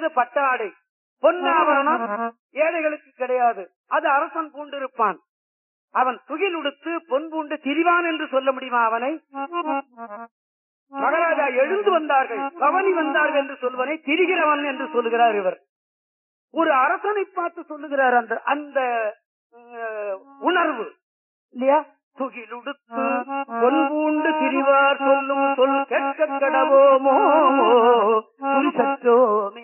என்பது பட்டாடை பொன்னாபரணம் ஏழைகளுக்கு கிடையாது அது அரசன் பூண்டிருப்பான் அவன் துகில் உடுத்து பொன் பூண்டு திரிவான் என்று சொல்ல முடியுமா அவனை மகாராஜா எழுந்து வந்தார்கள் கவனி வந்தார்கள் என்று சொல்வனை திரிகிறவன் என்று சொல்லுகிறார் இவர் ஒரு அரசனை பார்த்து சொல்லுகிறார் அந்த அந்த அஹ், உணர்வு இல்லையா துகிலுடுத்து பொன் பூண்டு திரிவார் சொல்லும் சொல் கேட்க கடவோமோ துரிசற்றோமே